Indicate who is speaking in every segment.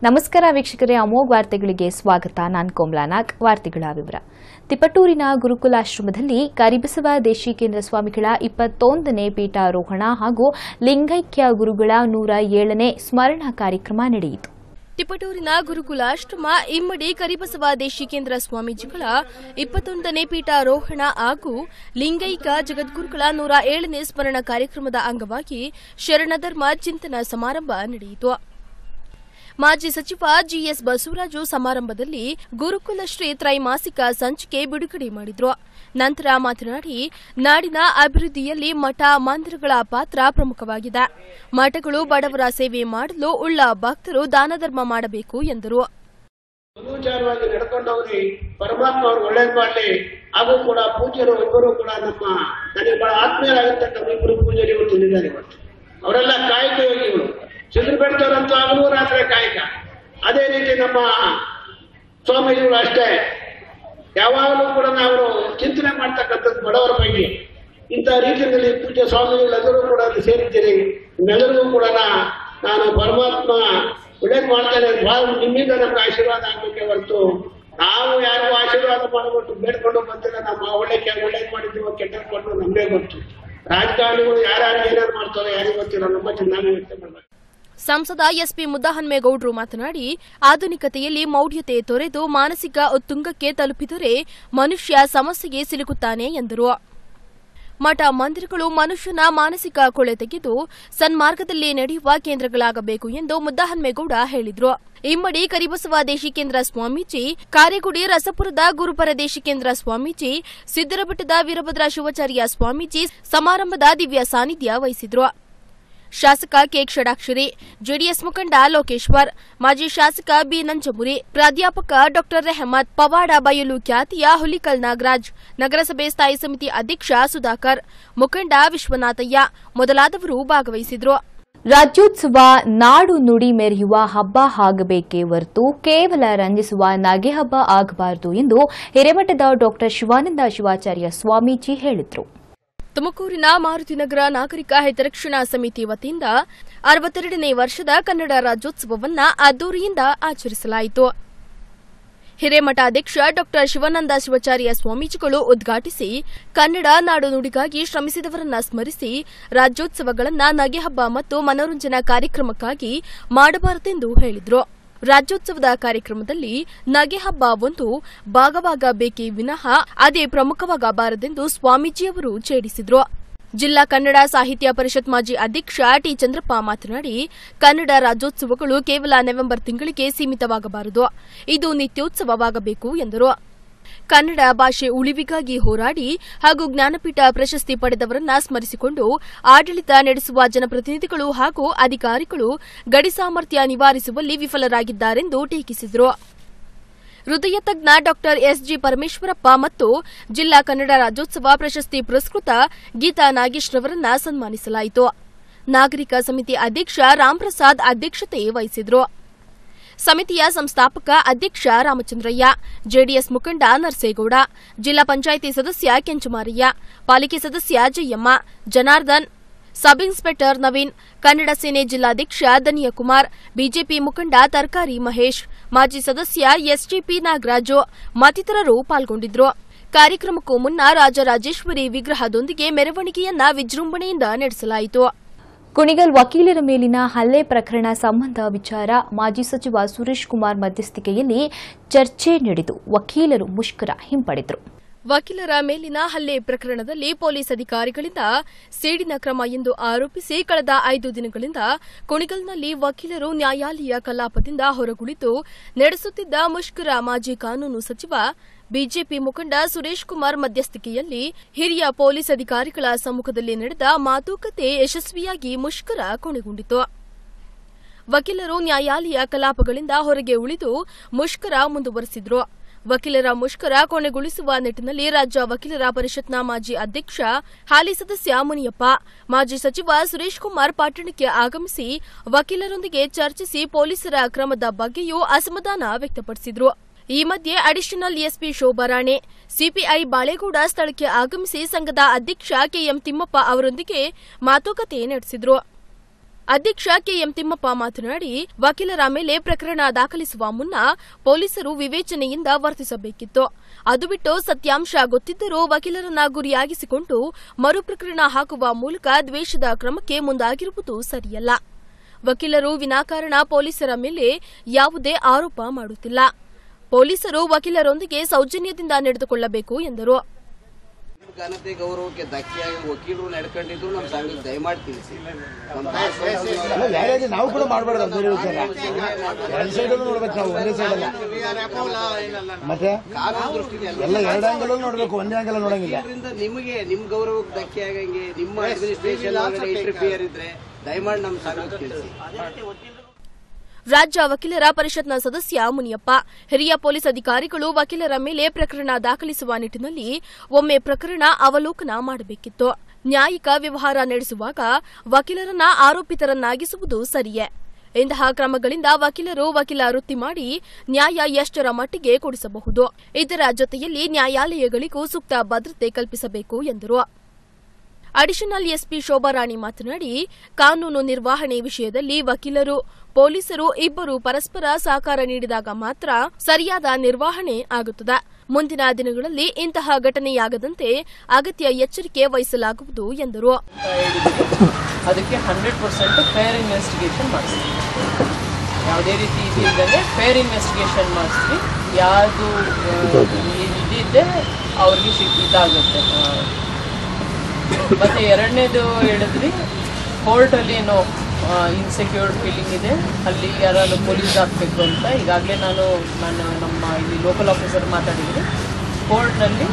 Speaker 1: ನಮಸ್ಕಾರ ವೀಕ್ಷಕರೇ ಅಮೋಘ್ ವಾರ್ತೆಗಳಿಗೆ ಸ್ವಾಗತ ನಾನು ಕೋಮ್ಲಾನಾಗ್ ವಾರ್ತೆಗಳ ವಿವರ ತಿಪಟೂರಿನ ಗುರುಕುಲಾಶ್ರಮದಲ್ಲಿ ಕರಿಬಸವ ದೇಶಿಕೇಂದ್ರ ಸ್ವಾಮಿಗಳ ಇಪ್ಪತ್ತೊಂದನೇ ಪೀಠಾರೋಹಣ ಹಾಗೂ ಲಿಂಗೈಕ್ಯ ಗುರುಗಳ ನೂರ ಏಳನೇ ಸ್ಮರಣ ಕಾರ್ಯಕ್ರಮ ನಡೆಯಿತು
Speaker 2: ತಿಪಟೂರಿನ ಗುರುಕುಲಾಶ್ರಮ ಇಮ್ಮಡಿ ಕರಿಬಸವ ದೇಶಿಕೇಂದ್ರ ಸ್ವಾಮೀಜಿಗಳ ಇಪ್ಪತ್ತೊಂದನೇ ಪೀಠಾರೋಹಣ ಹಾಗೂ ಲಿಂಗೈಕ ಜಗದ್ಗುರುಗಳ ನೂರ ಏಳನೇ ಸ್ಮರಣ ಕಾರ್ಯಕ್ರಮದ ಅಂಗವಾಗಿ ಶರಣಧರ್ಮ ಚಿಂತನ ಸಮಾರಂಭ ನಡೆಯಿತು ಮಾಜಿ ಸಚಿವ ಜಿಎಸ್ ಬಸವರಾಜು ಸಮಾರಂಭದಲ್ಲಿ ಗುರುಕುಲ ಶ್ರೀ ತ್ರೈಮಾಸಿಕ ಸಂಚಿಕೆ ಬಿಡುಗಡೆ ಮಾಡಿದ್ರು ನಂತರ ಮಾತನಾಡಿ ನಾಡಿನ ಅಭಿವೃದ್ಧಿಯಲ್ಲಿ ಮಠ ಮಂದಿರಗಳ ಪಾತ್ರ ಪ್ರಮುಖವಾಗಿದೆ ಮಠಗಳು ಬಡವರ ಸೇವೆ ಮಾಡಲು ಉಳ್ಳ ಭಕ್ತರು ದಾನ ಧರ್ಮ ಮಾಡಬೇಕು ಎಂದರು
Speaker 3: ಅನುಚಾರವಾಗಿ ನಡ್ಕೊಂಡವ್ರಿ ಪರಮಾತ್ಮ ಅವ್ರು ಒಳ್ಳೇದ್ ಮಾಡ್ಲಿ ಹಾಗೂ ಕೂಡ ಪೂಜ್ಯರು ಇಬ್ಬರು ಕೂಡ ನಮ್ಮ ನನಗೆ ಬಹಳ ಆತ್ಮೀಯರಾಗಿರ್ತಕ್ಕಂಥ ಇಬ್ಬರು ಪೂಜ್ಯರು ಇವತ್ತು ಇದ್ದಾರೆ ಇವತ್ತು ಅವರೆಲ್ಲ ಕಾಯಕ ಯೋಗಿಗಳು ಚಂದ್ರ ಬೆಡ್ತವ್ರಂತೂ ಹಗಲು ರಾತ್ರಿ ಕಾಯಕ ಅದೇ ರೀತಿ ನಮ್ಮ ಸ್ವಾಮೀಜಿಗಳು ಅಷ್ಟೇ ಯಾವಾಗಲೂ ಕೂಡ ನಾವು ಚಿಂತನೆ ಮಾಡ್ತಕ್ಕಂಥದ್ದು ಬಡವರ ಬಗ್ಗೆ ಇಂಥ ರೀತಿಯಲ್ಲಿ ಪೂಜ್ಯ ಸ್ವಾಮಿಗಳೆಲ್ಲರೂ ಕೂಡ ಅಲ್ಲಿ ಸೇರಿದ್ದೀರಿ ನಿಮ್ಮೆಲ್ಲರಿಗೂ ಕೂಡ ನಾ- ನಾನು ಪರಮಾತ್ಮ ಒಳ್ಳೇದು ಮಾಡ್ತಾನೆ ಬಹಳ ನಿಮ್ಮಿಂದ ನಮ್ಗೆ ಆಶೀರ್ವಾದ ಆಗ್ಬೇಕೆ ಹೊರತು ನಾವು ಯಾರಿಗೂ ಆಶೀರ್ವಾದ ಮಾಡ್ಬಿಟ್ಟು ಬೇಡ್ಕೊಂಡು ಬಂದಿಲ್ಲ ನಮ್ಮ ಒಳ್ಳೆ ಕೆ- ಒಳ್ಳೇದು ಮಾಡಿದ್ದೀವೋ ಕೆಟ್ಟದ್ದು ಕೊಟ್ಟು ನಮ್ಗೆ ಗೊತ್ತು ರಾಜಕಾರಣಿಗಳು ಯಾರ್ಯಾರು ಏನಾರು ಮಾಡ್ತಾರೋ ಯಾರಿಗೂ ಗೊತ್ತಿಲ್ಲ ನಮ್ಮ ನಾವೇ ಯೋಚನೆ ಮಾಡ್ಬೇಕು
Speaker 2: ಸಂಸದ ಎಸ್ಪಿ ಮುದ್ದಹನ್ಮೇಗೌಡರು ಮಾತನಾಡಿ ಆಧುನಿಕತೆಯಲ್ಲಿ ಮೌಢ್ಯತೆ ತೊರೆದು ಮಾನಸಿಕ ಉತ್ತುಂಗಕ್ಕೆ ತಲುಪಿದರೆ ಮನುಷ್ಯ ಸಮಸ್ಯೆಗೆ ಸಿಲುಕುತ್ತಾನೆ ಎಂದರು ಮಠ ಮಂದಿರಗಳು ಮನುಷ್ಯನ ಮಾನಸಿಕ ಕೊಳೆ ತೆಗೆದು ಸನ್ಮಾರ್ಗದಲ್ಲಿ ನಡೆಯುವ ಕೇಂದ್ರಗಳಾಗಬೇಕು ಎಂದು ಮುದ್ದಹನ್ಮೇಗೌಡ ಹೇಳಿದ್ರು ಇಮ್ಮಡಿ ಕರಿಬಸವ ದೇಶಿಕೇಂದ್ರ ಸ್ವಾಮೀಜಿ ಕಾರೆಗುಡಿ ರಸಪುರದ ಗುರುಪರ ದೇಶಿಕೇಂದ್ರ ಸ್ವಾಮೀಜಿ ಸಿದ್ದರಬೆಟ್ಟದ ವೀರಭದ್ರ ಶಿವಾಚಾರ್ಯ ಸ್ವಾಮೀಜಿ ಸಮಾರಂಭದ ದಿವ್ಯ ಸಾನ್ನಿಧ್ಯ ವಹಿಸಿದ್ರು ಶಾಸಕ ಕೆ ಷಡಾಕ್ಷರಿ ಜೆಡಿಎಸ್ ಮುಖಂಡ ಲೋಕೇಶ್ವರ್ ಮಾಜಿ ಶಾಸಕ ಬಿ ನಂಜಮುರಿ ಪ್ರಾಧ್ಯಾಪಕ ಡಾ ರೆಹಮತ್ ಪವಾಡ ಬಯಲು ಖ್ಯಾತಿಯ ಹುಲಿಕಲ್ ನಾಗರಾಜ್ ನಗರಸಭೆ ಸ್ಥಾಯಿ ಸಮಿತಿ ಅಧ್ಯಕ್ಷ ಸುಧಾಕರ್ ಮುಖಂಡ ವಿಶ್ವನಾಥಯ್ಯ ಮೊದಲಾದವರು ಭಾಗವಹಿಸಿದ್ರು
Speaker 1: ರಾಜ್ಯೋತ್ಸವ ನಾಡು ನುಡಿ ಮೆರೆಯುವ ಹಬ್ಬ ಆಗಬೇಕೇ ಹೊರತು ಕೇವಲ ರಂಜಿಸುವ ನಗೆ ಹಬ್ಬ ಆಗಬಾರದು ಎಂದು ಹಿರೇಮಠದ ಡಾ ಶಿವಾನಂದ ಶಿವಾಚಾರ್ಯ ಸ್ವಾಮೀಜಿ ಹೇಳಿದರು
Speaker 2: ತುಮಕೂರಿನ ಮಾರುತಿನಗರ ನಾಗರಿಕ ಹಿತರಕ್ಷಣಾ ಸಮಿತಿ ವತಿಯಿಂದ ಅರವತ್ತೆರಡನೇ ವರ್ಷದ ಕನ್ನಡ ರಾಜ್ಯೋತ್ಸವವನ್ನ ಅದ್ದೂರಿಯಿಂದ ಆಚರಿಸಲಾಯಿತು ಹಿರೇಮಠ ಅಧ್ಯಕ್ಷ ಡಾ ಶಿವಾನಂದ ಶಿವಾಚಾರ್ಯ ಸ್ವಾಮೀಜಿಗಳು ಉದ್ಘಾಟಿಸಿ ಕನ್ನಡ ನಾಡು ನುಡಿಗಾಗಿ ಶ್ರಮಿಸಿದವರನ್ನ ಸ್ಮರಿಸಿ ರಾಜ್ಯೋತ್ಸವಗಳನ್ನ ನಗೆಹಬ್ಬ ಮತ್ತು ಮನೋರಂಜನಾ ಕಾರ್ಯಕ್ರಮಕ್ಕಾಗಿ ಮಾಡಬಾರದೆಂದು ಹೇಳಿದರು ರಾಜ್ಯೋತ್ಸವದ ಕಾರ್ಯಕ್ರಮದಲ್ಲಿ ನಗೆ ಹಬ್ಬ ಒಂದು ಭಾಗವಾಗಬೇಕೇ ವಿನಃ ಅದೇ ಪ್ರಮುಖವಾಗಬಾರದೆಂದು ಸ್ವಾಮೀಜಿಯವರು ಛೇಡಿಸಿದ್ರು ಜಿಲ್ಲಾ ಕನ್ನಡ ಸಾಹಿತ್ಯ ಪರಿಷತ್ ಮಾಜಿ ಅಧ್ಯಕ್ಷ ಟಿ ಚಂದ್ರಪ್ಪ ಮಾತನಾಡಿ ಕನ್ನಡ ರಾಜ್ಯೋತ್ಸವಗಳು ಕೇವಲ ನವೆಂಬರ್ ತಿಂಗಳಿಗೆ ಸೀಮಿತವಾಗಬಾರದು ಇದು ನಿತ್ಯೋತ್ಸವವಾಗಬೇಕು ಎಂದರು ಕನ್ನಡ ಭಾಷೆ ಉಳಿವಿಗಾಗಿ ಹೋರಾಡಿ ಹಾಗೂ ಜ್ಞಾನಪೀಠ ಪ್ರಶಸ್ತಿ ಪಡೆದವರನ್ನ ಸ್ಮರಿಸಿಕೊಂಡು ಆಡಳಿತ ನಡೆಸುವ ಜನಪ್ರತಿನಿಧಿಗಳು ಹಾಗೂ ಅಧಿಕಾರಿಗಳು ಗಡಿ ಸಾಮರ್ಥ್ಯ ನಿವಾರಿಸುವಲ್ಲಿ ವಿಫಲರಾಗಿದ್ದಾರೆಂದು ಟೀಕಿಸಿದರು ಹೃದಯ ತಜ್ಞ ಡಾಕ್ಟರ್ ಎಸ್ಜಿ ಪರಮೇಶ್ವರಪ್ಪ ಮತ್ತು ಜಿಲ್ಲಾ ಕನ್ನಡ ರಾಜ್ಯೋತ್ಸವ ಪ್ರಶಸ್ತಿ ಪುರಸ್ಕೃತ ಗೀತಾ ನಾಗೇಶ್ ರವರನ್ನ ಸನ್ಮಾನಿಸಲಾಯಿತು ನಾಗರಿಕ ಸಮಿತಿ ಅಧ್ಯಕ್ಷ ರಾಮ್ಪ್ರಸಾದ್ ಅಧ್ಯಕ್ಷತೆ ವಹಿಸಿದ್ರು ಸಮಿತಿಯ ಸಂಸ್ಥಾಪಕ ಅಧ್ಯಕ್ಷ ರಾಮಚಂದ್ರಯ್ಯ ಜೆಡಿಎಸ್ ಮುಖಂಡ ನರಸೇಗೌಡ ಜಿಲ್ಲಾ ಪಂಚಾಯಿತಿ ಸದಸ್ಯ ಕೆಂಚಮಾರಯ್ಯ ಪಾಲಿಕೆ ಸದಸ್ಯ ಜಯಮ್ಮ ಜನಾರ್ದನ್ ಸಬ್ ಇನ್ಸ್ಪೆಕ್ಟರ್ ನವೀನ್ ಕನ್ನಡ ಸೇನೆ ಜಿಲ್ಲಾಧ್ಯಕ್ಷ ದನಿಯಕುಮಾರ್ ಬಿಜೆಪಿ ಮುಖಂಡ ತರಕಾರಿ ಮಹೇಶ್ ಮಾಜಿ ಸದಸ್ಯ ಎಸ್ಜಿಪಿ ನಾಗರಾಜು ಮತ್ತಿತರರು ಪಾಲ್ಗೊಂಡಿದ್ರು ಕಾರ್ಯಕ್ರಮಕ್ಕೂ ಮುನ್ನ ರಾಜರಾಜೇಶ್ವರಿ ವಿಗ್ರಹದೊಂದಿಗೆ ಮೆರವಣಿಗೆಯನ್ನ ವಿಜೃಂಭಣೆಯಿಂದ ನಡೆಸಲಾಯಿತು
Speaker 1: ಕುಣಿಗಲ್ ವಕೀಲರ ಮೇಲಿನ ಹಲ್ಲೆ ಪ್ರಕರಣ ಸಂಬಂಧ ವಿಚಾರ ಮಾಜಿ ಸಚಿವ ಸುರೇಶ್ ಕುಮಾರ್ ಮಧ್ಯಸ್ಥಿಕೆಯಲ್ಲಿ ಚರ್ಚೆ ನಡೆದು ವಕೀಲರು ಮುಷ್ಕರ ಹಿಂಪಡೆದರು
Speaker 2: ವಕೀಲರ ಮೇಲಿನ ಹಲ್ಲೆ ಪ್ರಕರಣದಲ್ಲಿ ಪೊಲೀಸ್ ಅಧಿಕಾರಿಗಳಿಂದ ಸೇಡಿನ ಕ್ರಮ ಎಂದು ಆರೋಪಿಸಿ ಕಳೆದ ಐದು ದಿನಗಳಿಂದ ಕುಣಿಗಲ್ನಲ್ಲಿ ವಕೀಲರು ನ್ಯಾಯಾಲಯ ಕಲಾಪದಿಂದ ಹೊರಗುಳಿದು ನಡೆಸುತ್ತಿದ್ದ ಮುಷ್ಕರ ಮಾಜಿ ಕಾನೂನು ಸಚಿವ ಬಿಜೆಪಿ ಮುಖಂಡ ಸುರೇಶ್ ಕುಮಾರ್ ಮಧ್ಯಸ್ಥಿಕೆಯಲ್ಲಿ ಹಿರಿಯ ಪೊಲೀಸ್ ಅಧಿಕಾರಿಗಳ ಸಮ್ಮುಖದಲ್ಲಿ ನಡೆದ ಮಾತುಕತೆ ಯಶಸ್ವಿಯಾಗಿ ಮುಷ್ಕರ ಕೊನೆಗೊಂಡಿತು ವಕೀಲರು ನ್ಯಾಯಾಲಯ ಕಲಾಪಗಳಿಂದ ಹೊರಗೆ ಉಳಿದು ಮುಷ್ಕರ ಮುಂದುವರೆಸಿದ್ರು ವಕೀಲರ ಮುಷ್ಕರ ಕೊನೆಗೊಳಿಸುವ ನಿಟ್ಟಿನಲ್ಲಿ ರಾಜ್ಯ ವಕೀಲರ ಪರಿಷತ್ನ ಮಾಜಿ ಅಧ್ಯಕ್ಷ ಹಾಲಿ ಸದಸ್ಯ ಮುನಿಯಪ್ಪ ಮಾಜಿ ಸಚಿವ ಸುರೇಶ್ ಕುಮಾರ್ ಪಟ್ಟಣಕ್ಕೆ ಆಗಮಿಸಿ ವಕೀಲರೊಂದಿಗೆ ಚರ್ಚಿಸಿ ಪೊಲೀಸರ ಕ್ರಮದ ಬಗ್ಗೆಯೂ ಅಸಮಾಧಾನ ವ್ಯಕ್ತಪಡಿಸಿದ್ರು ಈ ಮಧ್ಯೆ additional SP Shobharani CPI Balegowda ಸ್ಥಳಕ್ಕೆ ಆಗಮಿಸಿ ಸಂಘದ ಅಧ್ಯಕ್ಷ ಕೆಎಂ ತಿಮ್ಮಪ್ಪ ಅವರೊಂದಿಗೆ ಮಾತುಕತೆ ನಡೆಸಿದ್ರು ಅಧ್ಯಕ್ಷ ಕೆಎಂ ತಿಮ್ಮಪ್ಪ ಮಾತನಾಡಿ ವಕೀಲರ ಮೇಲೆ ಪ್ರಕರಣ ದಾಖಲಿಸುವ ಮುನ್ನ ಪೊಲೀಸರು ವಿವೇಚನೆಯಿಂದ ವರ್ತಿಸಬೇಕಿತ್ತು ಅದು ಬಿಟ್ಟು ಸತ್ಯಾಂಶ ಗೊತ್ತಿದ್ದರೂ ವಕೀಲರನ್ನ ಗುರಿಯಾಗಿಸಿಕೊಂಡು ಮರು ಪ್ರಕರಣ ಹಾಕುವ ಮೂಲಕ ದ್ವೇಷದ ಕ್ರಮಕ್ಕೆ ಮುಂದಾಗಿರುವುದು ಸರಿಯಲ್ಲ ವಕೀಲರು ವಿನಾಕಾರಣ ಪೊಲೀಸರ ಮೇಲೆ ಯಾವುದೇ ಆರೋಪ ಮಾಡುತ್ತಿಲ್ಲ ಪೊಲೀಸರು ವಕೀಲರೊಂದಿಗೆ ಸೌಜನ್ಯದಿಂದ ನಡೆದುಕೊಳ್ಳಬೇಕು ಎಂದರು
Speaker 4: ಘನತೆ ಗೌರವಕ್ಕೆ ಧಕ್ಕೆಯಾಗಿ ವಕೀಲರು ನಡ್ಕೊಂಡಿದ್ರು ನಮ್ಮ ಸಂಘಕ್ಕೆ ದಯಮಾಡಿ ತಿಳಿಸಿ ನಮ್ಮ ದಾಸೋಹ
Speaker 5: ಅಲ್ಲ ಯಾರ್ಯಾರಿಗೆ ನಾವು ಕೂಡ ಮಾಡಬಾರ್ದು ಅಂತ ಹೇಳಿ ವಿಚಾರ ಎರಡು ಸೈಡಲ್ಲೂ ನೋಡ್ಬೇಕು ನಾವು ಒಂದೇ ಸೈಡ್ ಅಲ್ಲ ಮತ್ತೆ
Speaker 4: ಕಾನೂನು ದೃಷ್ಟಿಯಿಂದ
Speaker 5: ಎಲ್ಲ ಎರಡು ಆಂಗಲ್ ನೋಡ್ಬೇಕು ಒಂದೇ ಆಂಗಲ್ ನೋಡಂಗಿಲ್ಲ
Speaker 4: ಎಲ್ಲರಿಂದ ನಿಮಗೆ ನಿಮ್ಮ ಗೌರವಕ್ಕೆ ಧಕ್ಕೆ ಆಗಂಗೆ ನಿಮ್ಮ ಅಡ್ಮಿನಿಸ್ಟ್ರೇಷನ್ ಇಂಟರ್ಫಿಯರ್ ಇದ್ರೆ ದಯಮಾಡಿ ನಮ್ಮ ಸಂಘಕ್ಕೆ ತಿಳಿಸಿ
Speaker 2: ರಾಜ್ಯ ವಕೀಲರ ಪರಿಷತ್ನ ಸದಸ್ಯ ಮುನಿಯಪ್ಪ ಹಿರಿಯ ಪೊಲೀಸ್ ಅಧಿಕಾರಿಗಳು ವಕೀಲರ ಮೇಲೆ ಪ್ರಕರಣ ದಾಖಲಿಸುವ ನಿಟ್ಟಿನಲ್ಲಿ ಒಮ್ಮೆ ಪ್ರಕರಣ ಅವಲೋಕನ ಮಾಡಬೇಕಿತ್ತು ನ್ಯಾಯಿಕ ವ್ಯವಹಾರ ನಡೆಸುವಾಗ ವಕೀಲರನ್ನ ಆರೋಪಿತರನ್ನಾಗಿಸುವುದು ಸರಿಯೇ ಇಂತಹ ಕ್ರಮಗಳಿಂದ ವಕೀಲರು ವಕೀಲ ವೃತ್ತಿ ಮಾಡಿ ನ್ಯಾಯ ಎಷ್ಟರ ಮಟ್ಟಿಗೆ ಕೊಡಿಸಬಹುದು ಇದರ ಜೊತೆಯಲ್ಲಿ ನ್ಯಾಯಾಲಯಗಳಿಗೂ ಸೂಕ್ತ ಭದ್ರತೆ ಕಲ್ಪಿಸಬೇಕು ಎಂದರು ಅಡಿಷನಲ್ ಎಸ್ಪಿ ಶೋಭಾರಾಣಿ ಮಾತನಾಡಿ ಕಾನೂನು ನಿರ್ವಹಣೆ ವಿಷಯದಲ್ಲಿ ವಕೀಲರು ಪೊಲೀಸರು ಇಬ್ಬರು ಪರಸ್ಪರ ಸಹಕಾರ ನೀಡಿದಾಗ ಮಾತ್ರ ಸರಿಯಾದ ನಿರ್ವಹಣೆ ಆಗುತ್ತದೆ ಮುಂದಿನ ದಿನಗಳಲ್ಲಿ ಇಂತಹ ಘಟನೆಯಾಗದಂತೆ ಅಗತ್ಯ ಎಚ್ಚರಿಕೆ ವಹಿಸಲಾಗುವುದು ಎಂದರು
Speaker 6: ಅದಕ್ಕೆ ಹಂಡ್ರೆಡ್ ಪರ್ಸೆಂಟ್ ಫೇರ್ ಇನ್ವೆಸ್ಟಿಗೇಷನ್ ಮಾಡಿಸ್ತೀವಿ ಯಾವುದೇ ರೀತಿ ಇದಿಲ್ಲದೆ ಫೇರ್ ಇನ್ವೆಸ್ಟಿಗೇಷನ್ ಮಾಡಿಸ್ತೀವಿ ಯಾವುದು ಇದಿದ್ದೆ ಅವ್ರಿಗೆ ಶಿಕ್ ಇದಾಗುತ್ತೆ ಆ, ಮತ್ತೆ ಎರಡನೇದು ಹೇಳಿದ್ರಿ ಕೋರ್ಟಲ್ಲಿ ಏನೋ ಇನ್ಸೆಕ್ಯೂರ್ಡ್ ಫೀಲಿಂಗ್ ಇದೆ ಅಲ್ಲಿ ಯಾರಾದ್ರು ಪೊಲೀಸ್ ಹಾಕಬೇಕು ಅಂತ ಈಗಾಗಲೇ ನಾನು ನಾನು ನಮ್ಮ ಇಲ್ಲಿ ಲೋಕಲ್ ಆಫೀಸರ್ ಮಾತಾಡಿದ್ದೀನಿ ಕೋರ್ಟ್ನಲ್ಲಿ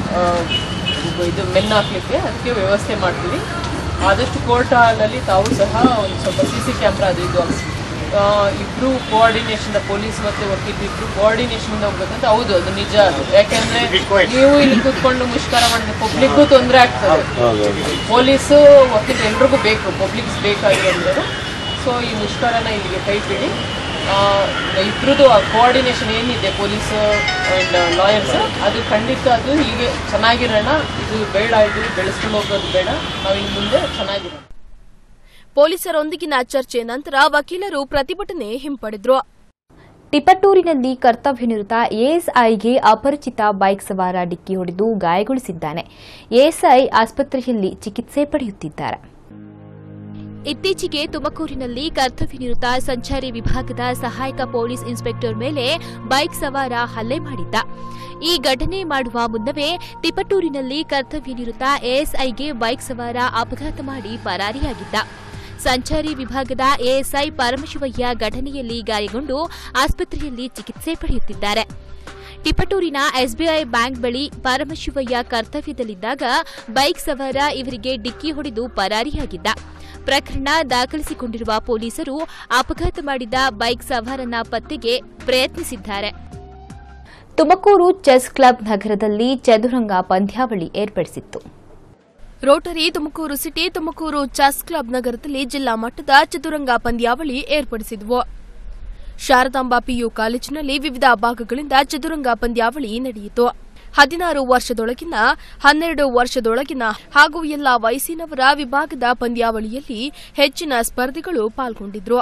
Speaker 6: ಇದು ಮೆನ್ ಹಾಕ್ಲಿಕ್ಕೆ ಅದಕ್ಕೆ ವ್ಯವಸ್ಥೆ ಮಾಡ್ತೀವಿ ಆದಷ್ಟು ಕೋರ್ಟ್ ಹಾಲಲ್ಲಿ ತಾವು ಸಹ ಒಂದು ಸ್ವಲ್ಪ ಸಿ ಸಿ ಕ್ಯಾಮ್ರಾ ಅದು ಇದು ಹಾಕ್ಸಿ ಇಬ್ರು ಕೋಆರ್ಡಿನೇಷನ್ ಪೊಲೀಸ್ ಮತ್ತೆ ವಕೀಲರು ಇಬ್ರು ಕೋಆರ್ಡಿನೇಷನ್ ಹೋಗ್ಬೇಕಂತ ಹೌದು ಅದು ನಿಜ ಅದು ಯಾಕೆಂದ್ರೆ ನೀವು ಇಲ್ಲಿ ಕೂತ್ಕೊಂಡು ಮುಷ್ಕರ ಮಾಡಿದ್ರೆ ಪಬ್ಲಿಕ್ಗೂ ತೊಂದರೆ ಆಗ್ತದೆ ಪೊಲೀಸು ವಕೀಲ ಎಲ್ರಿಗೂ ಬೇಕು ಪಬ್ಲಿಕ್ಸ್ ಬೇಕಾಗಿರೋದು ಸೊ ಈ ಮುಷ್ಕರನ ಇಲ್ಲಿಗೆ ಕೈ ಬಿಡಿ ಆ, ಇಬ್ರದ್ದು ಕೋಆರ್ಡಿನೇಷನ್ ಏನಿದೆ ಪೊಲೀಸ್ ಅಂಡ್ ಲಾಯರ್ಸ್ ಅದು ಖಂಡಿತ ಅದು ಹೀಗೆ ಚೆನ್ನಾಗಿರೋಣ ಇದು ಬೇಡ ಇದು ಬೆಳೆಸ್ಕೊಂಡು ಹೋಗೋದು ಬೇಡ ನಾವು ಇನ್ನು ಮುಂದೆ ಚೆನ್ನಾಗಿರೋಣ
Speaker 2: ಪೊಲೀಸರೊಂದಿಗಿನ ಚರ್ಚೆ ನಂತರ ವಕೀಲರು ಪ್ರತಿಭಟನೆ ಹಿಂಪಡೆದ್ರು
Speaker 1: ತಿಪಟೂರಿನಲ್ಲಿ ಕರ್ತವ್ಯ ನಿರತ ಎಎಸ್ಐಗೆ ಅಪರಿಚಿತ ಬೈಕ್ ಸವಾರ ಡಿಕ್ಕಿ ಹೊಡೆದು ಗಾಯಗೊಳಿಸಿದ್ದಾನೆ ಎಎಸ್ಐ ಆಸ್ಪತ್ರೆಯಲ್ಲಿ ಚಿಕಿತ್ಸೆ ಪಡೆಯುತ್ತಿದ್ದಾರೆ ಇತ್ತೀಚೆಗೆ ತುಮಕೂರಿನಲ್ಲಿ ಕರ್ತವ್ಯ ನಿರತ ಸಂಚಾರಿ ವಿಭಾಗದ ಸಹಾಯಕ ಪೊಲೀಸ್ ಇನ್ಸ್ಪೆಕ್ಟರ್ ಮೇಲೆ ಬೈಕ್ ಸವಾರ ಹಲ್ಲೆ ಮಾಡಿದ್ದ ಈ ಘಟನೆ ಮಾಡುವ ಮುನ್ನವೇ ತಿಪಟೂರಿನಲ್ಲಿ ಕರ್ತವ್ಯ ನಿರತ ಎಎಸ್ಐಗೆ ಬೈಕ್ ಸವಾರ ಅಪಘಾತ ಮಾಡಿ ಪರಾರಿಯಾಗಿದ್ದ ಸಂಚಾರಿ ವಿಭಾಗದ ಎಎಸ್ಐ ಪರಮಶಿವಯ್ಯ ಘಟನೆಯಲ್ಲಿ ಗಾಯಗೊಂಡು ಆಸ್ಪತ್ರೆಯಲ್ಲಿ ಚಿಕಿತ್ಸೆ ಪಡೆಯುತ್ತಿದ್ದಾರೆ ತಿಪಟೂರಿನ ಎಸ್ಬಿಐ ಬ್ಯಾಂಕ್ ಬಳಿ ಪರಮಶಿವಯ್ಯ ಕರ್ತವ್ಯದಲ್ಲಿದ್ದಾಗ ಬೈಕ್ ಸವಾರ ಇವರಿಗೆ ಡಿಕ್ಕಿ ಹೊಡೆದು ಪರಾರಿಯಾಗಿದ್ದ ಪ್ರಕರಣ ದಾಖಲಿಸಿಕೊಂಡಿರುವ ಪೊಲೀಸರು ಅಪಘಾತ ಮಾಡಿದ ಬೈಕ್ ಸವಾರನ ಪತ್ತೆಗೆ ಪ್ರಯತ್ನಿಸಿದ್ದಾರೆ ತುಮಕೂರು ಚೆಸ್ ಕ್ಲಬ್ ನಗರದಲ್ಲಿ ಚದುರಂಗ ಪಂದ್ಯಾವಳಿ ಏರ್ಪಡಿಸಿತ್ತು
Speaker 2: Rotary Tumakuru city Tumakuru chess club ನಗರದಲ್ಲಿ ಜಿಲ್ಲಾ ಮಟ್ಟದ ಚದುರಂಗ ಪಂದ್ಯಾವಳಿ ಏರ್ಪಡಿಸಿದ್ವು ಶಾರದಾಂಬಾ ಪಿಯು ಕಾಲೇಜಿನಲ್ಲಿ ವಿವಿಧ ಭಾಗಗಳಿಂದ ಚದುರಂಗ ಪಂದ್ಯಾವಳಿ ನಡೆಯಿತು ಹದಿನಾರು ವರ್ಷದೊಳಗಿನ ಹನ್ನೆರಡು ವರ್ಷದೊಳಗಿನ ಹಾಗೂ ಎಲ್ಲಾ ವಯಸ್ಸಿನವರ ವಿಭಾಗದ ಪಂದ್ಯಾವಳಿಯಲ್ಲಿ ಹೆಚ್ಚಿನ ಸ್ಪರ್ಧಿಗಳು ಪಾಲ್ಗೊಂಡಿದ್ರು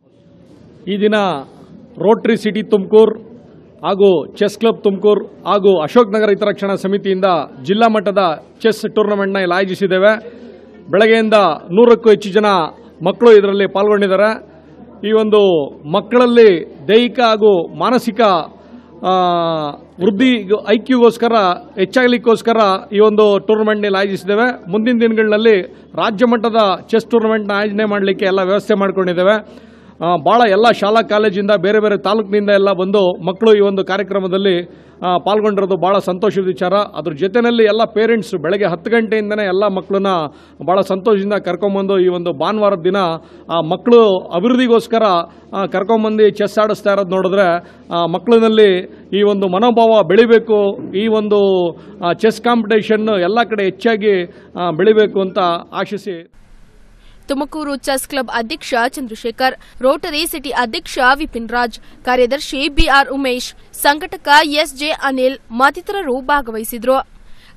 Speaker 7: ಈ ದಿನ ರೋಟ್ರಿ ಸಿಟಿ ತುಮಕೂರು ಹಾಗೂ ಚೆಸ್ ಕ್ಲಬ್ ತುಮಕೂರು ಹಾಗೂ ಅಶೋಕ್ ನಗರ ಹಿತರಕ್ಷಣಾ ಸಮಿತಿಯಿಂದ ಜಿಲ್ಲಾ ಮಟ್ಟದ ಚೆಸ್ ಟೂರ್ನಮೆಂಟ್ನ ಇಲ್ಲಿ ಆಯೋಜಿಸಿದ್ದೇವೆ ಬೆಳಗ್ಗೆಯಿಂದ ನೂರಕ್ಕೂ ಹೆಚ್ಚು ಜನ ಮಕ್ಕಳು ಇದರಲ್ಲಿ ಪಾಲ್ಗೊಂಡಿದ್ದಾರೆ ಈ ಒಂದು ಮಕ್ಕಳಲ್ಲಿ ದೈಹಿಕ ಹಾಗೂ ಮಾನಸಿಕ ಆ, ವೃದ್ಧಿ ಐಕ್ಯಗೋಸ್ಕರ ಹೆಚ್ಚಾಗಲಿಕ್ಕೋಸ್ಕರ ಈ ಒಂದು ಟೂರ್ನಮೆಂಟ್ನಲ್ಲಿ ಆಯೋಜಿಸಿದ್ದೇವೆ ಮುಂದಿನ ದಿನಗಳಲ್ಲಿ ರಾಜ್ಯ ಮಟ್ಟದ ಚೆಸ್ ಟೂರ್ನಮೆಂಟ್ನ ಆಯೋಜನೆ ಮಾಡಲಿಕ್ಕೆ ಎಲ್ಲ ವ್ಯವಸ್ಥೆ ಮಾಡಿಕೊಂಡಿದ್ದೇವೆ ಆ, ಭಾಳ ಎಲ್ಲ ಶಾಲಾ ಕಾಲೇಜಿಂದ ಬೇರೆ ಬೇರೆ ತಾಲೂಕಿನಿಂದ ಎಲ್ಲ ಬಂದು ಮಕ್ಕಳು ಈ ಒಂದು ಕಾರ್ಯಕ್ರಮದಲ್ಲಿ ಆ, ಪಾಲ್ಗೊಂಡಿರೋದು ಭಾಳ ಸಂತೋಷದ ವಿಚಾರ ಅದ್ರ ಜೊತೆಯಲ್ಲಿ ಎಲ್ಲ ಪೇರೆಂಟ್ಸ್ ಬೆಳಗ್ಗೆ ಹತ್ತು ಗಂಟೆಯಿಂದನೇ ಎಲ್ಲ ಮಕ್ಕಳನ್ನ ಭಾಳ ಸಂತೋಷದಿಂದ ಕರ್ಕೊಂಬಂದು ಈ ಒಂದು ಭಾನುವಾರದ ದಿನ ಆ ಮಕ್ಕಳು ಅಭಿವೃದ್ಧಿಗೋಸ್ಕರ ಆ, ಕರ್ಕೊಂಬಂದು ಚೆಸ್ ಆಡಿಸ್ತಾ ಇರೋದು ನೋಡಿದ್ರೆ ಆ, ಮಕ್ಕಳಿನಲ್ಲಿ ಈ ಒಂದು ಮನೋಭಾವ ಬೆಳಿಬೇಕು ಈ ಒಂದು ಆ, ಚೆಸ್ ಕಾಂಪಿಟೇಷನ್ ಎಲ್ಲ ಕಡೆ ಹೆಚ್ಚಾಗಿ ಆ, ಬೆಳಿಬೇಕು ಅಂತ ಆಶಿಸಿ
Speaker 2: ತುಮಕೂರು ಚೆಸ್ ಕ್ಲಬ್ ಅಧ್ಯಕ್ಷ ಚಂದ್ರಶೇಖರ್ ರೋಟರಿ ಸಿಟಿ ಅಧ್ಯಕ್ಷ ವಿಪಿನ್ ರಾಜ್ ಕಾರ್ಯದರ್ಶಿ ಬಿಆರ್ ಉಮೇಶ್ ಸಂಘಟಕ ಎಸ್ಜೆ ಅನಿಲ್ ಮತ್ತಿತರರು ಭಾಗವಹಿಸಿದ್ರು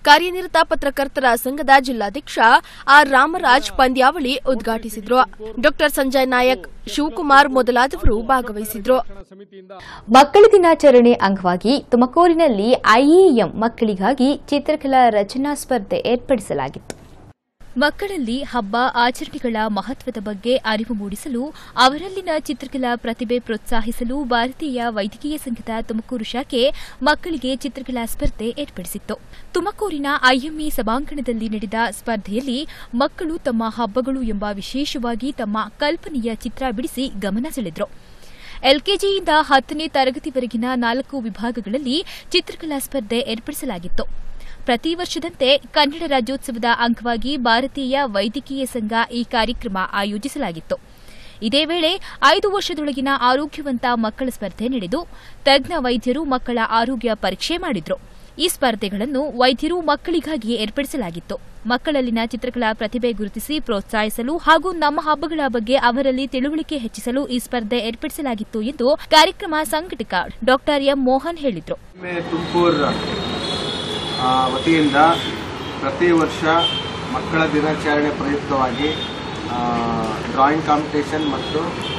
Speaker 2: ಕಾರ್ಯನಿರತ ಪತ್ರಕರ್ತರ ಸಂಘದ ಜಿಲ್ಲಾಧ್ಯಕ್ಷ ಆರ್ ರಾಮರಾಜ್ ಪಂದ್ಯಾವಳಿ ಉದ್ಘಾಟಿಸಿದ್ರು ಡಾಕ್ಟರ್ ಸಂಜಯ್ ನಾಯಕ್ ಶಿವಕುಮಾರ್ ಮೊದಲಾದವರು ಭಾಗವಹಿಸಿದ್ರು
Speaker 1: ಮಕ್ಕಳ ದಿನಾಚರಣೆ ಅಂಗವಾಗಿ ತುಮಕೂರಿನಲ್ಲಿ ಐಇಎಂ ಮಕ್ಕಳಿಗಾಗಿ ಚಿತ್ರಕಲಾ ರಚನಾ ಸ್ಪರ್ಧೆ ಏರ್ಪಡಿಸಲಾಗಿತ್ತು ಮಕ್ಕಳಲ್ಲಿ ಹಬ್ಬ ಆಚರಣೆಗಳ ಮಹತ್ವದ ಬಗ್ಗೆ ಅರಿವು ಮೂಡಿಸಲು ಅವರಲ್ಲಿನ ಚಿತ್ರಕಲಾ ಪ್ರತಿಭೆ ಪ್ರೋತ್ಸಾಹಿಸಲು ಭಾರತೀಯ ವೈದ್ಯಕೀಯ ಸಂಘದ ತುಮಕೂರು ಶಾಖೆ ಮಕ್ಕಳಿಗೆ ಚಿತ್ರಕಲಾ ಸ್ಪರ್ಧೆ ಏರ್ಪಡಿಸಿತ್ತು ತುಮಕೂರಿನ ಐಎಂಇ ಸಭಾಂಗಣದಲ್ಲಿ ನಡೆದ ಸ್ಪರ್ಧೆಯಲ್ಲಿ ಮಕ್ಕಳು ತಮ್ಮ ಹಬ್ಬಗಳು ಎಂಬ ವಿಶೇಷವಾಗಿ ತಮ್ಮ ಕಲ್ಪನೆಯ ಚಿತ್ರ ಬಿಡಿಸಿ ಗಮನ ಸೆಳೆದ್ರು ಎಲ್ಕೆಜಿಯಿಂದ ಹತ್ತನೇ ತರಗತಿವರೆಗಿನ ನಾಲ್ಕು ವಿಭಾಗಗಳಲ್ಲಿ ಚಿತ್ರಕಲಾ ಸ್ಪರ್ಧೆ ಏರ್ಪಡಿಸಲಾಗಿತ್ತು ಪ್ರತಿ ವರ್ಷದಂತೆ ಕನ್ನಡ ರಾಜ್ಯೋತ್ಸವದ ಅಂಗವಾಗಿ ಭಾರತೀಯ ವೈದ್ಯಕೀಯ ಸಂಘ ಈ ಕಾರ್ಯಕ್ರಮ ಆಯೋಜಿಸಲಾಗಿತ್ತು ಇದೇ ವೇಳೆ ಐದು ವರ್ಷದೊಳಗಿನ ಆರೋಗ್ಯವಂತ ಮಕ್ಕಳ ಸ್ಪರ್ಧೆ ನಡೆದು ತಜ್ಞ ವೈದ್ಯರು ಮಕ್ಕಳ ಆರೋಗ್ಯ ಪರೀಕ್ಷೆ ಮಾಡಿದ್ರು ಈ ಸ್ಪರ್ಧೆಗಳನ್ನು ವೈದ್ಯರು ಮಕ್ಕಳಿಗಾಗಿ ಏರ್ಪಡಿಸಲಾಗಿತ್ತು ಮಕ್ಕಳಲ್ಲಿನ ಚಿತ್ರಕಲಾ ಪ್ರತಿಭೆ ಗುರುತಿಸಿ ಪ್ರೋತ್ಸಾಹಿಸಲು ಹಾಗೂ ನಮ್ಮ ಹಬ್ಬಗಳ ಬಗ್ಗೆ ಅವರಲ್ಲಿ ತಿಳುವಳಿಕೆ ಹೆಚ್ಚಿಸಲು ಈ ಸ್ಪರ್ಧೆ ಏರ್ಪಡಿಸಲಾಗಿತ್ತು ಎಂದು ಕಾರ್ಯಕ್ರಮ ಸಂಘಟಕ ಡಾ ಎಂ ಮೋಹನ್ ಹೇಳಿದರು
Speaker 8: ತುಮಕೂರು ವತಿಯಿಂದ ಪ್ರತಿ ವರ್ಷ ಮಕ್ಕಳ ದಿನಾಚರಣೆ ಪ್ರಯುಕ್ತವಾಗಿ ಡ್ರಾಯಿಂಗ್ ಕಾಂಪಿಟೇಷನ್ ಮತ್ತು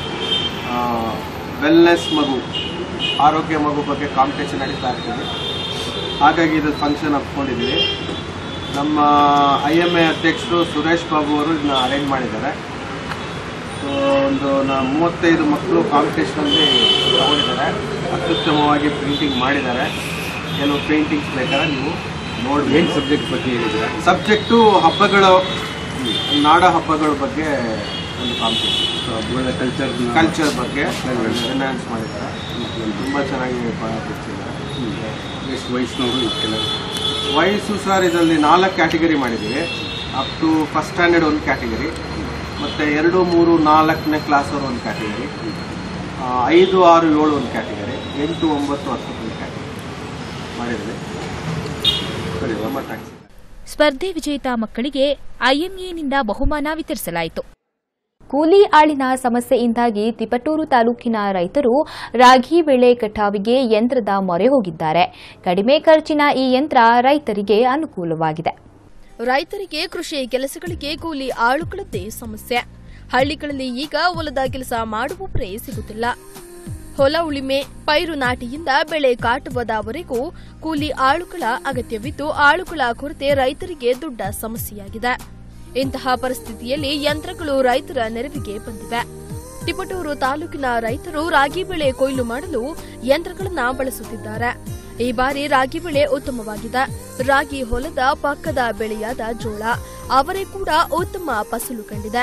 Speaker 8: ವೆಲ್ನೆಸ್ ಮಗು ಆರೋಗ್ಯ ಮಗು ಬಗ್ಗೆ ಕಾಂಪಿಟೇಷನ್ ನಡೀತಾ ಇರ್ತೀವಿ ಹಾಗಾಗಿ ಇದು ಫಂಕ್ಷನ್ ಹಮ್ಮಿಕೊಂಡಿದ್ದೀವಿ ನಮ್ಮ ಐ ಎಮ್ ಎ ಅಧ್ಯಕ್ಷರು ಸುರೇಶ್ ಬಾಬು ಅವರು ಇದನ್ನ ಅರೇಂಜ್ ಮಾಡಿದ್ದಾರೆ ಸೊ ಒಂದು ನಾ ಮೂವತ್ತೈದು ಮಕ್ಕಳು ಕಾಂಪಿಟೇಷನಲ್ಲಿ ತಗೊಂಡಿದ್ದಾರೆ ಅತ್ಯುತ್ತಮವಾಗಿ ಪ್ರಿಂಟಿಂಗ್ ಮಾಡಿದ್ದಾರೆ ಕೆಲವು ಪೇಂಟಿಂಗ್ಸ್ ಬೇಕಾದ್ರೆ ನೀವು ನೋಡಿ ಏನು ಸಬ್ಜೆಕ್ಟ್ ಬಗ್ಗೆ ಹೇಳಿದ್ರೆ ಸಬ್ಜೆಕ್ಟು ಹಬ್ಬಗಳು ನಾಡ ಹಬ್ಬಗಳ ಬಗ್ಗೆ ಒಂದು ಕಾಂಪಿಟೇಷನ್ ಹಬ್ಬಗಳ ಕಲ್ಚರ್ ಕಲ್ಚರ್ ಬಗ್ಗೆ ಎನ್ಹಾನ್ಸ್ ಮಾಡಿದ್ದಾರೆ ತುಂಬ ಚೆನ್ನಾಗಿ ಬಿಡಿಸಿದ್ದಾರೆ ಎಷ್ಟು ವಯಸ್ಸಿನವರು ಇದಕ್ಕೆಲ್ಲ ವಯಸ್ಸು ಸರ್ ಇದರಲ್ಲಿ ನಾಲ್ಕು ಕ್ಯಾಟಗರಿ ಮಾಡಿದ್ದೀವಿ ಅಪ್ ಟು ಫಸ್ಟ್ ಸ್ಟ್ಯಾಂಡರ್ಡ್ ಒಂದು ಕ್ಯಾಟಗರಿ ಮತ್ತು ಎರಡು ಮೂರು ನಾಲ್ಕನೇ ಕ್ಲಾಸ್ ಅವರು ಒಂದು ಕ್ಯಾಟಗರಿ ಐದು ಆರು ಏಳು ಒಂದು ಕ್ಯಾಟಗರಿ ಎಂಟು ಒಂಬತ್ತು ಹತ್ತು ಒಂದು ಕ್ಯಾಟಗರಿ ಮಾಡಿದ್ದೀವಿ ಸರಿ ತುಂಬ ಥ್ಯಾಂಕ್ಸ್
Speaker 1: ಸ್ಪರ್ಧೆ ವಿಜೇತ ಮಕ್ಕಳಿಗೆ ಐಎಂಎನಿಂದ ಬಹುಮಾನ ವಿತರಿಸಲಾಯಿತು ಕೂಲಿ ಆಳಿನ ಸಮಸ್ಯೆಯಿಂದಾಗಿ ತಿಪಟೂರು ತಾಲೂಕಿನ ರೈತರು ರಾಗಿ ಬೆಳೆ ಕಟಾವಿಗೆ ಯಂತ್ರದ ಮೊರೆ ಹೋಗಿದ್ದಾರೆ ಕಡಿಮೆ ಖರ್ಚಿನ ಈ ಯಂತ್ರ ರೈತರಿಗೆ ಅನುಕೂಲವಾಗಿದೆ
Speaker 2: ರೈತರಿಗೆ ಕೃಷಿ ಕೆಲಸಗಳಿಗೆ ಕೂಲಿ ಆಳುಗಳದ್ದೇ ಸಮಸ್ಯೆ ಹಳ್ಳಿಗಳಲ್ಲಿ ಈಗ ಹೊಲದ ಕೆಲಸ ಮಾಡುವವರೇ ಸಿಗುತ್ತಿಲ್ಲ ಹೊಲ ಉಳಿಮೆ ಪೈರು ನಾಟಿಯಿಂದ ಬೆಳೆ ಕಾಟುವುದವರೆಗೂ ಕೂಲಿ ಆಳುಗಳ ಅಗತ್ಯವಿದ್ದು ಆಳುಗಳ ಕೊರತೆ ರೈತರಿಗೆ ದೊಡ್ಡ ಸಮಸ್ಯೆಯಾಗಿದೆ ಇಂತಹ ಪರಿಸ್ಥಿತಿಯಲ್ಲಿ ಯಂತ್ರಗಳು ರೈತರ ನೆರವಿಗೆ ಬಂದಿವೆ ತಿಪಟೂರು ತಾಲೂಕಿನ ರೈತರು ರಾಗಿ ಬೆಳೆ ಕೊಯ್ಲು ಮಾಡಲು ಯಂತ್ರಗಳನ್ನ ಬಳಸುತ್ತಿದ್ದಾರೆ ಈ ಬಾರಿ ರಾಗಿ ಬೆಳೆ ಉತ್ತಮವಾಗಿದೆ ರಾಗಿ ಹೊಲದ ಪಕ್ಕದ ಬೆಳೆಯಾದ ಜೋಳ ಅವರೇ ಕೂಡ ಉತ್ತಮ ಫಸಲು ಕಂಡಿದೆ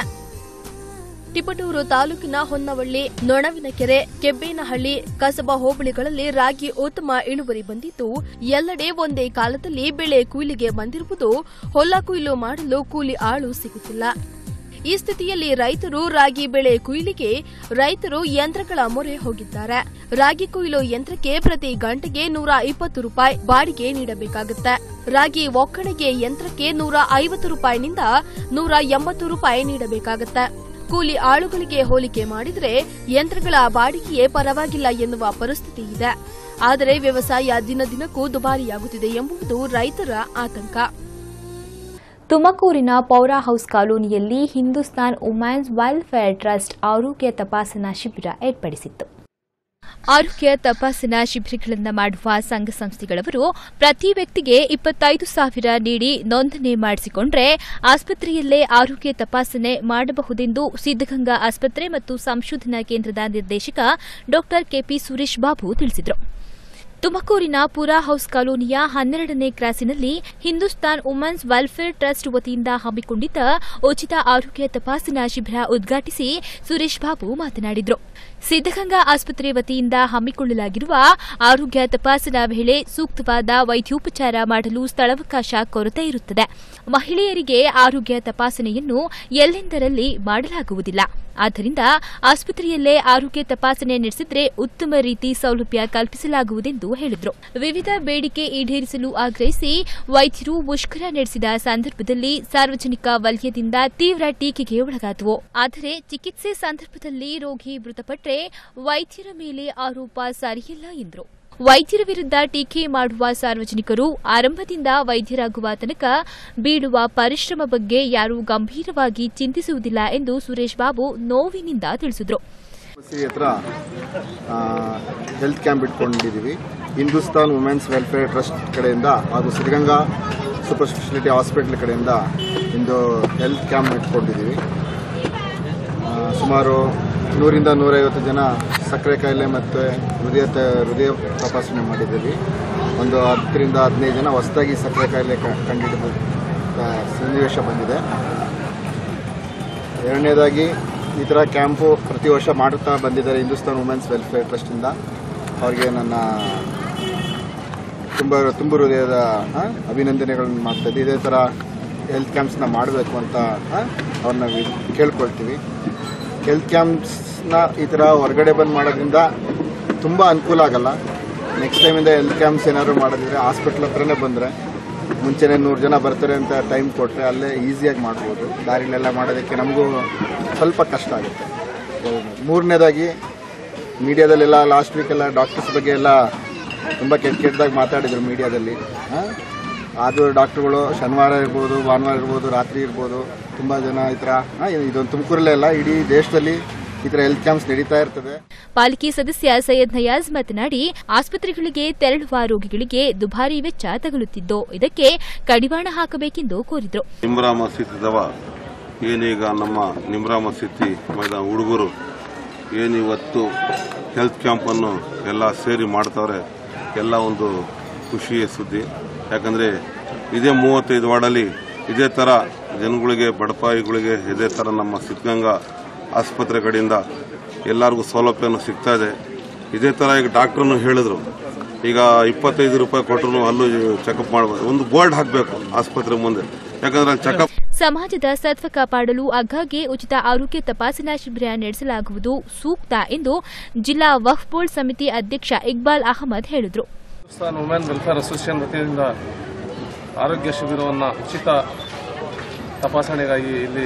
Speaker 2: ತಿಪಟೂರು ತಾಲೂಕಿನ ಹೊನ್ನವಳ್ಳಿ ನೊಣವಿನಕೆರೆ ಕೆಬ್ಬೇನಹಳ್ಳಿ ಕಸಬಾ ಹೋಬಳಿಗಳಲ್ಲಿ ರಾಗಿ ಉತ್ತಮ ಇಳುವರಿ ಬಂದಿದ್ದು ಎಲ್ಲೆಡೆ ಒಂದೇ ಕಾಲದಲ್ಲಿ ಬೆಳೆ ಕುಯ್ಲಿಗೆ ಬಂದಿರುವುದು ಹೊಲ ಕುಯ್ಲು ಮಾಡಲು ಕೂಲಿ ಆಳು ಸಿಗುತ್ತಿಲ್ಲ ಈ ಸ್ಥಿತಿಯಲ್ಲಿ ರೈತರು ರಾಗಿ ಬೆಳೆ ಕುಯ್ಲಿಗೆ ರೈತರು ಯಂತ್ರಗಳ ಮೊರೆ ಹೋಗಿದ್ದಾರೆ ರಾಗಿ ಕೊಯ್ಲು ಯಂತ್ರಕ್ಕೆ ಪ್ರತಿ ಗಂಟೆಗೆ ನೂರ ಇಪ್ಪತ್ತು ರೂಪಾಯಿ ಬಾಡಿಗೆ ನೀಡಬೇಕಾಗುತ್ತೆ ರಾಗಿ ಒಕ್ಕಣೆಗೆ ಯಂತ್ರಕ್ಕೆ ನೂರ ಐವತ್ತು ರೂಪಾಯಿನಿಂದ ನೂರ ಎಂಬತ್ತು ರೂಪಾಯಿ ನೀಡಬೇಕಾಗುತ್ತೆ ಕೂಲಿ ಆಳುಗಳಿಗೆ ಹೋಲಿಕೆ ಮಾಡಿದರೆ ಯಂತ್ರಗಳ ಬಾಡಿಗೆಯೇ ಪರವಾಗಿಲ್ಲ ಎನ್ನುವ ಪರಿಸ್ಥಿತಿ ಇದೆ ಆದರೆ ವ್ಯವಸಾಯ ದಿನ ದಿನಕ್ಕೂ ದುಬಾರಿಯಾಗುತ್ತಿದೆ ಎಂಬುದು ರೈತರ ಆತಂಕ
Speaker 1: ತುಮಕೂರಿನ ಪೌರಾ ಹೌಸ್ ಕಾಲೋನಿಯಲ್ಲಿ ಹಿಂದೂಸ್ತಾನ್ ವುಮೆನ್ಸ್ ವೆಲ್ಫೇರ್ ಟ್ರಸ್ಟ್ ಆರೋಗ್ಯ ತಪಾಸಣಾ ಶಿಬಿರ ಏರ್ಪಡಿಸಿತ್ತು ಆರೋಗ್ಯ ತಪಾಸಣಾ ಶಿಬಿರಗಳನ್ನು ಮಾಡುವ ಸಂಘ ಸಂಸ್ಥೆಗಳವರು ಪ್ರತಿ ವ್ಯಕ್ತಿಗೆ ಇಪ್ಪತ್ತೈದು ಸಾವಿರ ನೀಡಿ ನೋಂದಣಿ ಮಾಡಿಸಿಕೊಂಡ್ರೆ ಆಸ್ಪತ್ರೆಯಲ್ಲೇ ಆರೋಗ್ಯ ತಪಾಸಣೆ ಮಾಡಬಹುದೆಂದು ಸಿದ್ದಗಂಗಾ ಆಸ್ಪತ್ರೆ ಮತ್ತು ಸಂಶೋಧನಾ ಕೇಂದ್ರದ ನಿರ್ದೇಶಕ ಡಾ ಕೆಪಿ ಸುರೇಶ್ ಬಾಬು ತಿಳಿಸಿದರು ತುಮಕೂರಿನ ಪುರಾ ಹೌಸ್ ಕಾಲೋನಿಯ ಹನ್ನೆರಡನೇ ಕ್ರಾಸಿನಲ್ಲಿ ಹಿಂದೂಸ್ತಾನ್ ವುಮೆನ್ಸ್ ವೆಲ್ಫೇರ್ ಟ್ರಸ್ಟ್ ವತಿಯಿಂದ ಹಮ್ಮಿಕೊಂಡಿದ್ದ ಉಚಿತ ಆರೋಗ್ಯ ತಪಾಸಣಾ ಶಿಬಿರ ಉದ್ಘಾಟಿಸಿ ಸುರೇಶ್ ಬಾಬು ಮಾತನಾಡಿದರು ಸಿದ್ದಗಂಗಾ ಆಸ್ಪತ್ರೆ ವತಿಯಿಂದ ಹಮ್ಮಿಕೊಳ್ಳಲಾಗಿರುವ ಆರೋಗ್ಯ ತಪಾಸಣಾ ವೇಳೆ ಸೂಕ್ತವಾದ ವೈದ್ಯೋಪಚಾರ ಮಾಡಲು ಸ್ಥಳಾವಕಾಶ ಕೊರತೆ ಇರುತ್ತದೆ ಮಹಿಳೆಯರಿಗೆ ಆರೋಗ್ಯ ತಪಾಸಣೆಯನ್ನು ಎಲ್ಲೆಂದರಲ್ಲಿ ಮಾಡಲಾಗುವುದಿಲ್ಲ ಆದ್ದರಿಂದ ಆಸ್ಪತ್ರೆಯಲ್ಲೇ ಆರೋಗ್ಯ ತಪಾಸಣೆ ನಡೆಸಿದ್ರೆ ಉತ್ತಮ ರೀತಿ ಸೌಲಭ್ಯ ಕಲ್ಪಿಸಲಾಗುವುದೆಂದು ಹೇಳಿದರು ವಿವಿಧ ಬೇಡಿಕೆ ಈಡೇರಿಸಲು ಆಗ್ರಹಿಸಿ ವೈದ್ಯರು ಮುಷ್ಕರ ನಡೆಸಿದ ಸಂದರ್ಭದಲ್ಲಿ ಸಾರ್ವಜನಿಕ ವಲಯದಿಂದ ತೀವ್ರ ಟೀಕೆಗೆ ಒಳಗಾದವು ಆದರೆ ಚಿಕಿತ್ಸೆ ಸಂದರ್ಭದಲ್ಲಿ ರೋಗಿ ಮೃತಪಟ್ಟರೆ ವೈದ್ಯರ ಮೇಲೆ ಆರೋಪ ಸರಿಯಿಲ್ಲ ಎಂದರು ವೈದ್ಯರ ವಿರುದ್ಧ ಟೀಕೆ ಮಾಡುವ ಸಾರ್ವಜನಿಕರು ಆರಂಭದಿಂದ ವೈದ್ಯರಾಗುವ ತನಕ ಬೀಳುವ ಪರಿಶ್ರಮ ಬಗ್ಗೆ ಯಾರೂ ಗಂಭೀರವಾಗಿ ಚಿಂತಿಸುವುದಿಲ್ಲ ಎಂದು ಸುರೇಶ್ ಬಾಬು ನೋವಿನಿಂದ ತಿಳಿಸಿದರು
Speaker 9: ಸಿ ಹತ್ರ ಹೆಲ್ತ್ ಕ್ಯಾಂಪ್ ಇಟ್ಕೊಂಡಿದ್ದೀವಿ ಹಿಂದೂಸ್ತಾನ್ ವುಮೆನ್ಸ್ ವೆಲ್ಫೇರ್ ಟ್ರಸ್ಟ್ ಕಡೆಯಿಂದ ಹಾಗೂ ಸಿದ್ಧಗಂಗಾ ಸೂಪರ್ ಸ್ಪೆಷಾಲಿಟಿ ಹಾಸ್ಪಿಟಲ್ ಕಡೆಯಿಂದ ಇಂದು ಹೆಲ್ತ್ ಕ್ಯಾಂಪ್ ಇಟ್ಕೊಂಡಿದ್ದೀವಿ ಆ, ಸುಮಾರು ನೂರಿಂದ ನೂರೈವತ್ತು ಜನ ಸಕ್ಕರೆ ಕಾಯಿಲೆ ಮತ್ತು ಹೃದಯ ತ- ಹೃದಯ ತಪಾಸಣೆ ಮಾಡಿದ್ದೀವಿ ಒಂದು ಹತ್ತರಿಂದ ಹದಿನೈದು ಜನ ಹೊಸದಾಗಿ ಸಕ್ಕರೆ ಕಾಯಿಲೆ ಕ- ಕಂಡುಹಿಡಿದ ಆ, ಸನ್ನಿವೇಶ ಬಂದಿದೆ ಎರಡನೇದಾಗಿ ಈ ಥರ ಕ್ಯಾಂಪು ಪ್ರತಿ ವರ್ಷ ಮಾಡುತ್ತಾ ಬಂದಿದ್ದಾರೆ ಹಿಂದೂಸ್ತಾನ್ ವುಮೆನ್ಸ್ ವೆಲ್ಫೇರ್ ಟ್ರಸ್ಟಿಂದ ಅವರಿಗೆ ನನ್ನ ತುಂಬ ತುಂಬ ಹೃದಯದ ಆ, ಅಭಿನಂದನೆಗಳನ್ನು ಮಾಡ್ತಾಯಿದ್ದೆ ಇದೇ ಥರ ಹೆಲ್ತ್ ಕ್ಯಾಂಪ್ಸ್ನ ಮಾಡಬೇಕು ಅಂತ ಆ, ಅವ್ರನ್ನ ವಿ- ಕೇಳ್ಕೊಳ್ತೀವಿ ಹೆಲ್ತ್ ಕ್ಯಾಂಪ್ಸ್ನ ಈ ಥರ ಹೊರಗಡೆ ಬಂದು ಮಾಡೋದ್ರಿಂದ ತುಂಬ ಅನುಕೂಲ ಆಗಲ್ಲ ನೆಕ್ಸ್ಟ್ ಟೈಮಿಂದ ಹೆಲ್ತ್ ಕ್ಯಾಂಪ್ಸ್ ಏನಾದ್ರು ಮಾಡೋದಿದ್ರೆ ಹಾಸ್ಪಿಟ್ಲ್ ಹತ್ರನೇ ಬಂದರೆ ಮುಂಚೆನೇ ನೂರು ಜನ ಬರ್ತಾರೆ ಅಂತ ಟೈಮ್ ಕೊಟ್ಟರೆ ಅಲ್ಲೇ ಈಸಿಯಾಗಿ ಮಾಡ್ಬೋದು ದಾರಿಲೆಲ್ಲ ಮಾಡೋದಕ್ಕೆ ನಮಗೂ ಸ್ವಲ್ಪ ಕಷ್ಟ ಆಗುತ್ತೆ ಮೂರನೇದಾಗಿ ಮೀಡಿಯಾದಲ್ಲೆಲ್ಲ ಲಾಸ್ಟ್ ವೀಕೆಲ್ಲ ಡಾಕ್ಟರ್ಸ್ ಬಗ್ಗೆ ಎಲ್ಲ ತುಂಬ ಕೆಟ್ಟ ಕೆಟ್ಟದಾಗಿ ಮಾತಾಡಿದರು ಮೀಡಿಯಾದಲ್ಲಿ ಅದು ಡಾಕ್ಟ್ರುಗಳು ಶನಿವಾರ ಇರ್ಬೋದು ಭಾನುವಾರ ಇರ್ಬೋದು ರಾತ್ರಿ ಇರ್ಬೋದು ತುಂಬ ಜನ ಈ ಥರ ಆ, ಇದೊಂದು ತುಮಕೂರಲ್ಲೇ ಅಲ್ಲ ಇಡೀ ದೇಶದಲ್ಲಿ ಈ ಥರ ಹೆಲ್ತ್ ಕ್ಯಾಂಪ್ಸ್ ನಡೀತಾ ಇರ್ತದೆ
Speaker 1: ಪಾಲಿಕೆ ಸದಸ್ಯ ಸೈಯದ್ ನಯಾಜ್ ಮಾತನಾಡಿ ಆಸ್ಪತ್ರೆಗಳಿಗೆ ತೆರಳುವ ರೋಗಿಗಳಿಗೆ ದುಬಾರಿ ವೆಚ್ಚ ತಗುಲುತ್ತಿದ್ದು ಇದಕ್ಕೆ ಕಡಿವಾಣ ಹಾಕಬೇಕೆಂದು ಕೋರಿದರು
Speaker 10: ನಿಮ್ರಾ ಮಸೀದಿ ದವ ಏನೀಗ ನಮ್ಮ ನಿಮ್ರಾ ಮಸೀದಿ ಮೈದಾನ ಹುಡುಗರು ಏನಿವತ್ತು ಹೆಲ್ತ್ ಕ್ಯಾಂಪನ್ನು ಎಲ್ಲ ಸೇರಿ ಮಾಡ್ತಾವ್ರೆ ಎಲ್ಲ ಒಂದು ಖುಷಿಯ ಸುದ್ದಿ ಯಾಕಂದರೆ ಇದೇ ಮೂವತ್ತೈದು ವಾರ್ಡಲ್ಲಿ ಇದೇ ಥರ ಜನಗಳಿಗೆ ಬಡಪಾಯಿಗಳಿಗೆ ಇದೇ ಥರ ನಮ್ಮ ಸಿದ್ಧಗಂಗಾ ಆಸ್ಪತ್ರೆ ಕಡೆಯಿಂದ ಎಲ್ಲರಿಗೂ ಸೌಲಭ್ಯನೂ ಸಿಗ್ತಾ ಇದೆ ಇದೇ ಥರ ಈಗ ಡಾಕ್ಟ್ರನ್ನು ಹೇಳಿದ್ರು ಈಗ ಇಪ್ಪತ್ತೈದು ರೂಪಾಯಿ ಕೊಟ್ಟರು ಅಲ್ಲೂ ಚೆಕಪ್ ಮಾಡಬಹುದು ಒಂದು ಬೋರ್ಡ್ ಹಾಕಬೇಕು ಆಸ್ಪತ್ರೆ ಮುಂದೆ ಯಾಕಂದ್ರೆ ಅಲ್ಲಿ ಚೆಕಪ್
Speaker 1: ಸಮಾಜದ ಸತ್ವ ಕಾಪಾಡಲು ಆಗಾಗ್ಗೆ ಉಚಿತ ಆರೋಗ್ಯ ತಪಾಸಣಾ ಶಿಬಿರ ನಡೆಸಲಾಗುವುದು ಸೂಕ್ತ ಎಂದು ಜಿಲ್ಲಾ ವಕ್ಫ್ ಬೋರ್ಡ್ ಸಮಿತಿ ಅಧ್ಯಕ್ಷ ಇಕ್ಬಾಲ್ ಅಹಮದ್ ಹೇಳಿದರು
Speaker 11: ಹಿಂದೂಸ್ತಾನ್ ವುಮೆನ್ ವೆಲ್ಫೇರ್ ಅಸೋಸಿಯೇಷನ್ ವತಿಯಿಂದ ಆರೋಗ್ಯ ಶಿಬಿರವನ್ನು ಉಚಿತ ತಪಾಸಣೆಗಾಗಿ ಇಲ್ಲಿ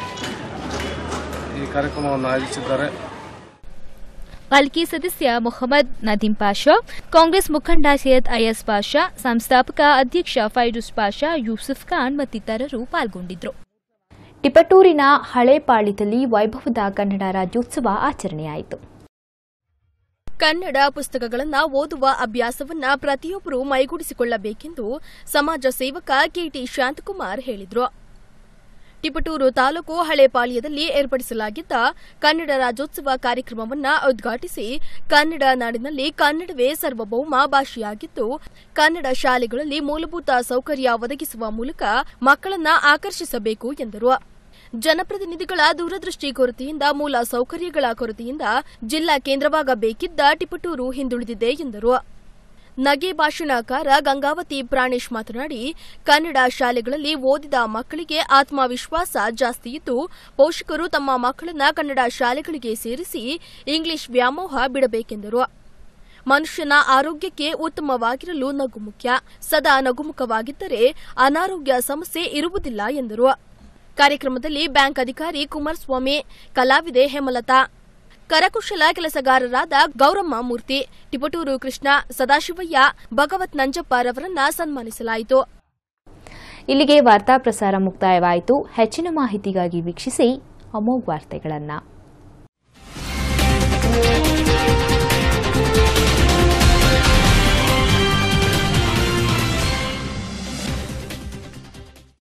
Speaker 11: ಈ ಕಾರ್ಯಕ್ರಮವನ್ನು ಆಯೋಜಿಸಿದ್ದಾರೆ
Speaker 1: ಪಾಲಿಕೆ ಸದಸ್ಯ ಮೊಹಮ್ಮದ್ ನದೀಂ ಪಾಷಾ ಕಾಂಗ್ರೆಸ್ ಮುಖಂಡ ಸೈಯದ್ ಅಯಸ್ ಪಾಷಾ ಸಂಸ್ಥಾಪಕ ಅಧ್ಯಕ್ಷ ಫೈರೂಸ್ ಪಾಷಾ ಯೂಸುಫ್ ಖಾನ್ ಮತ್ತಿತರರು ಪಾಲ್ಗೊಂಡಿದ್ದರು ಟಿಪಟೂರಿನ ಹಳೇಪಾಳ್ಯದಲ್ಲಿ ವೈಭವದ ಕನ್ನಡ ರಾಜ್ಯೋತ್ಸವ ಆಚರಣೆಯಾಯಿತು
Speaker 2: ಕನ್ನಡ ಪುಸ್ತಕಗಳನ್ನ ಓದುವ ಅಭ್ಯಾಸವನ್ನ ಪ್ರತಿಯೊಬ್ಬರು ಮೈಗೂಡಿಸಿಕೊಳ್ಳಬೇಕೆಂದು ಸಮಾಜ ಸೇವಕ ಕೆಟಿ ಶಾಂತಕುಮಾರ್ ಹೇಳಿದರು ಟಿಪಟೂರು ತಾಲೂಕು ಹಳೇಪಾಳ್ಯದಲ್ಲಿ ಏರ್ಪಡಿಸಲಾಗಿದ್ದ ಕನ್ನಡ ರಾಜ್ಯೋತ್ಸವ ಕಾರ್ಯಕ್ರಮವನ್ನ ಉದ್ಘಾಟಿಸಿ ಕನ್ನಡ ನಾಡಿನಲ್ಲಿ ಕನ್ನಡವೇ ಸಾರ್ವಭೌಮ ಭಾಷೆಯಾಗಿದ್ದು ಕನ್ನಡ ಶಾಲೆಗಳಲ್ಲಿ ಮೂಲಭೂತ ಸೌಕರ್ಯ ಒದಗಿಸುವ ಮೂಲಕ ಮಕ್ಕಳನ್ನ ಆಕರ್ಷಿಸಬೇಕು ಎಂದರು ಜನಪ್ರತಿನಿಧಿಗಳ ದೂರದೃಷ್ಟಿ ಕೊರತೆಯಿಂದ ಮೂಲ ಸೌಕರ್ಯಗಳ ಕೊರತೆಯಿಂದ ಜಿಲ್ಲಾ ಕೇಂದ್ರವಾಗಬೇಕಿದ್ದ ಟಿಪಟೂರು ಹಿಂದುಳಿದಿದೆ ಎಂದರು ನಗೆ ಭಾಷಣಕಾರ ಗಂಗಾವತಿ ಪ್ರಾಣೇಶ್ ಮಾತನಾಡಿ ಕನ್ನಡ ಶಾಲೆಗಳಲ್ಲಿ ಓದಿದ ಮಕ್ಕಳಿಗೆ ಆತ್ಮವಿಶ್ವಾಸ ಜಾಸ್ತಿ ಇದ್ದು ಪೋಷಕರು ತಮ್ಮ ಮಕ್ಕಳನ್ನ ಕನ್ನಡ ಶಾಲೆಗಳಿಗೆ ಸೇರಿಸಿ ಇಂಗ್ಲಿಷ್ ವ್ಯಾಮೋಹ ಬಿಡಬೇಕೆಂದರು ಮನುಷ್ಯನ ಆರೋಗ್ಯಕ್ಕೆ ಉತ್ತಮವಾಗಿರಲು ನಗು ಮುಖ್ಯ ಸದಾ ನಗುಮುಖವಾಗಿದ್ದರೆ ಅನಾರೋಗ್ಯ ಸಮಸ್ಯೆ ಇರುವುದಿಲ್ಲ ಎಂದರು ಕಾರ್ಯಕ್ರಮದಲ್ಲಿ ಬ್ಯಾಂಕ್ ಅಧಿಕಾರಿ ಕುಮಾರಸ್ವಾಮಿ ಕಲಾವಿದೆ ಹೇಮಲತಾ ಕರಕುಶಲ ಕೆಲಸಗಾರರಾದ ಗೌರಮ್ಮ ಮೂರ್ತಿ ಟಿಪಟೂರು ಕೃಷ್ಣ ಸದಾಶಿವಯ್ಯ ಭಗವತ್ ನಂಜಪ್ಪರವರನ್ನ ಸನ್ಮಾನಿಸಲಾಯಿತು
Speaker 1: ಇಲ್ಲಿಗೆ ವಾರ್ತಾ ಪ್ರಸಾರ ಮುಕ್ತಾಯವಾಯಿತು ಹೆಚ್ಚಿನ ಮಾಹಿತಿಗಾಗಿ ವೀಕ್ಷಿಸಿ ಅಮೋಘ್ ವಾರ್ತೆಗಳನ್ನು